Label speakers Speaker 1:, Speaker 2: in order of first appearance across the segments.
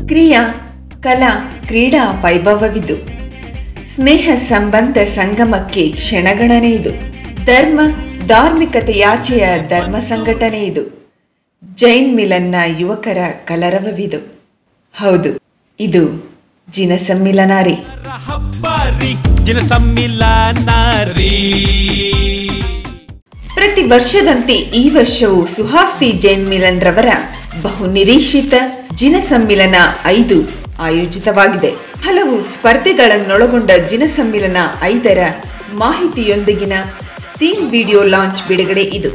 Speaker 1: ಕ್ರಿಯಾ ಕಲಾ ಕ್ರೀಡಾ ವೈಭವವಿದು ಸ್ನೇಹ ಸಂಬಂಧ ಸಂಗಮಕ್ಕೆ ಕ್ಷಣಗಣನೆ ಇದು ಧರ್ಮ ಧಾರ್ಮಿಕತೆಯಾಚೆಯ ಧರ್ಮ ಸಂಘಟನೆ ಇದು ಜೈನ್ ಮಿಲನ್ನ ಯುವಕರ ಕಲರವವಿದು ಹೌದು ಇದು ಜಿನ ಸಮ್ಮಿಲನ ರೀ
Speaker 2: ಹಬ್ಬರಿ ಜನ ಸಮ್ಮಿಲನ ರೀ
Speaker 1: ಪ್ರತಿ ವರ್ಷದಂತೆ ಈ ವರ್ಷವೂ ಸುಹಾಸ್ತಿ ಜೈನ್ ಮಿಲನ್ ರವರ ಬಹು ನಿರೀಕ್ಷಿತ ಜಿನ ಸಮ್ಮಿಲನ ಐದು ಆಯೋಜಿತವಾಗಿದೆ ಹಲವು ಸ್ಪರ್ಧೆಗಳನ್ನೊಳಗೊಂಡ ಜಿನ ಸಮ್ಮಿಲನ ಐದರ ಮಾಹಿತಿಯೊಂದಿಗಿನ ಥೀಮ್ ವಿಡಿಯೋ ಲಾಂಚ್ ಬಿಡುಗಡೆ ಇದು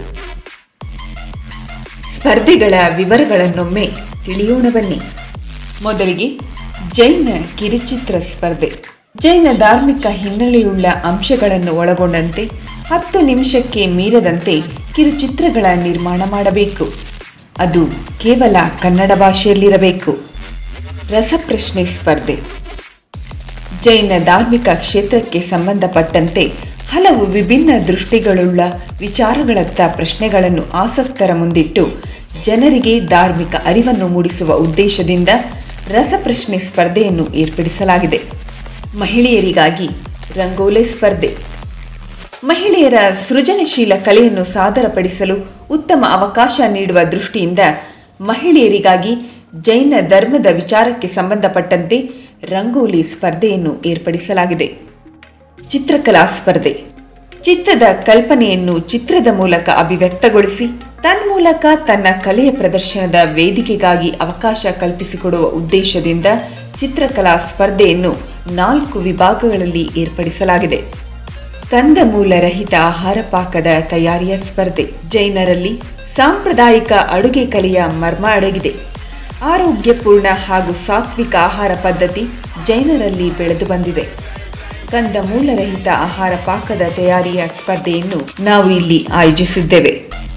Speaker 1: ಸ್ಪರ್ಧೆಗಳ ವಿವರಗಳನ್ನೊಮ್ಮೆ ತಿಳಿಯೋಣ ಬನ್ನಿ ಮೊದಲಿಗೆ ಜೈನ ಕಿರುಚಿತ್ರ ಸ್ಪರ್ಧೆ ಜೈನ ಧಾರ್ಮಿಕ ಹಿನ್ನೆಲೆಯುಳ್ಳ ಅಂಶಗಳನ್ನು ಒಳಗೊಂಡಂತೆ ಹತ್ತು ನಿಮಿಷಕ್ಕೆ ಮೀರದಂತೆ ಕಿರುಚಿತ್ರಗಳ ನಿರ್ಮಾಣ ಮಾಡಬೇಕು ಅದು ಕೇವಲ ಕನ್ನಡ ಭಾಷೆಯಲ್ಲಿರಬೇಕು ರಸಪ್ರಶ್ನೆ ಸ್ಪರ್ಧೆ ಜೈನ ಧಾರ್ಮಿಕ ಕ್ಷೇತ್ರಕ್ಕೆ ಸಂಬಂಧಪಟ್ಟಂತೆ ಹಲವು ವಿಭಿನ್ನ ದೃಷ್ಟಿಗಳುಳ್ಳ ವಿಚಾರಗಳತ್ತ ಪ್ರಶ್ನೆಗಳನ್ನು ಆಸಕ್ತರ ಮುಂದಿಟ್ಟು ಜನರಿಗೆ ಧಾರ್ಮಿಕ ಅರಿವನ್ನು ಮೂಡಿಸುವ ಉದ್ದೇಶದಿಂದ ರಸಪ್ರಶ್ನೆ ಸ್ಪರ್ಧೆಯನ್ನು ಏರ್ಪಡಿಸಲಾಗಿದೆ ಮಹಿಳೆಯರಿಗಾಗಿ ರಂಗೋಲೆ ಸ್ಪರ್ಧೆ ಮಹಿಳೆಯರ ಸೃಜನಶೀಲ ಕಲೆಯನ್ನು ಸಾದರಪಡಿಸಲು ಉತ್ತಮ ಅವಕಾಶ ನೀಡುವ ದೃಷ್ಟಿಯಿಂದ ಮಹಿಳೆಯರಿಗಾಗಿ ಜೈನ ಧರ್ಮದ ವಿಚಾರಕ್ಕೆ ಸಂಬಂಧಪಟ್ಟಂತೆ ರಂಗೋಲಿ ಸ್ಪರ್ಧೆಯನ್ನು ಏರ್ಪಡಿಸಲಾಗಿದೆ ಚಿತ್ರಕಲಾ ಸ್ಪರ್ಧೆ ಚಿತ್ರದ ಕಲ್ಪನೆಯನ್ನು ಚಿತ್ರದ ಮೂಲಕ ಅಭಿವ್ಯಕ್ತಗೊಳಿಸಿ ತನ್ಮೂಲಕ ತನ್ನ ಕಲೆಯ ಪ್ರದರ್ಶನದ ವೇದಿಕೆಗಾಗಿ ಅವಕಾಶ ಕಲ್ಪಿಸಿಕೊಡುವ ಉದ್ದೇಶದಿಂದ ಚಿತ್ರಕಲಾ ಸ್ಪರ್ಧೆಯನ್ನು ನಾಲ್ಕು ವಿಭಾಗಗಳಲ್ಲಿ ಏರ್ಪಡಿಸಲಾಗಿದೆ ಕಂದಮೂಲ ರಹಿತ ಆಹಾರ ಪಾಕದ ತಯಾರಿಯ ಸ್ಪರ್ಧೆ ಜೈನರಲ್ಲಿ ಸಾಂಪ್ರದಾಯಿಕ ಅಡುಗೆ ಕಲೆಯ ಮರ್ಮ ಅಡಗಿದೆ ಆರೋಗ್ಯಪೂರ್ಣ ಹಾಗೂ ಸಾತ್ವಿಕ ಆಹಾರ ಪದ್ಧತಿ ಜೈನರಲ್ಲಿ ಬೆಳೆದು ಬಂದಿದೆ ಕಂದಮೂಲ ರಹಿತ ಆಹಾರ ಪಾಕದ ತಯಾರಿಯ ಸ್ಪರ್ಧೆಯನ್ನು ನಾವು ಇಲ್ಲಿ ಆಯೋಜಿಸಿದ್ದೇವೆ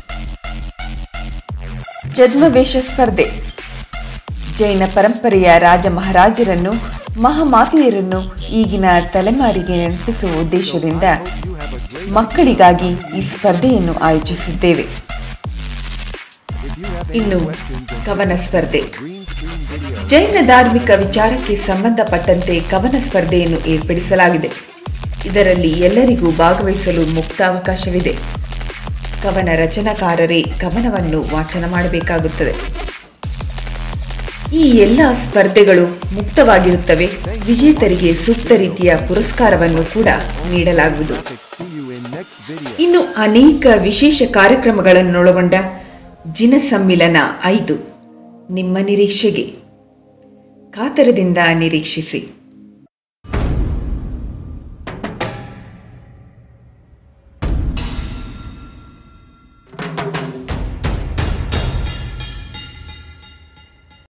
Speaker 1: ಜನ್ಮವೇಷ ಸ್ಪರ್ಧೆ ಜೈನ ಪರಂಪರೆಯ ರಾಜ ಮಹಾರಾಜರನ್ನು ಮಹಾಮಾತೆಯರನ್ನು ಈಗಿನ ತಲೆಮಾರಿಗೆ ನೆನಪಿಸುವ ಉದ್ದೇಶದಿಂದ ಮಕ್ಕಳಿಗಾಗಿ ಈ ಸ್ಪರ್ಧೆಯನ್ನು ಆಯೋಜಿಸಿದ್ದೇವೆ ಇನ್ನು ಕವನ ಸ್ಪರ್ಧೆ ಜೈನ ಧಾರ್ಮಿಕ ವಿಚಾರಕ್ಕೆ ಸಂಬಂಧಪಟ್ಟಂತೆ ಕವನ ಸ್ಪರ್ಧೆಯನ್ನು ಏರ್ಪಡಿಸಲಾಗಿದೆ ಇದರಲ್ಲಿ ಎಲ್ಲರಿಗೂ ಭಾಗವಹಿಸಲು ಮುಕ್ತಾವಕಾಶವಿದೆ ಕವನ ರಚನಾಕಾರರೇ ಕವನವನ್ನು ವಾಚನ ಮಾಡಬೇಕಾಗುತ್ತದೆ ಈ ಎಲ್ಲ ಸ್ಪರ್ಧೆಗಳು ಮುಕ್ತವಾಗಿರುತ್ತವೆ ವಿಜೇತರಿಗೆ ಸೂಕ್ತ ರೀತಿಯ ಪುರಸ್ಕಾರವನ್ನು ಕೂಡ ನೀಡಲಾಗುವುದು ಇನ್ನು ಅನೇಕ ವಿಶೇಷ ಕಾರ್ಯಕ್ರಮಗಳನ್ನೊಳಗೊಂಡ ಜಿನ ಸಮ್ಮಿಲನ ಐದು ನಿಮ್ಮ ನಿರೀಕ್ಷೆಗೆ ಕಾತರದಿಂದ ನಿರೀಕ್ಷಿಸಿ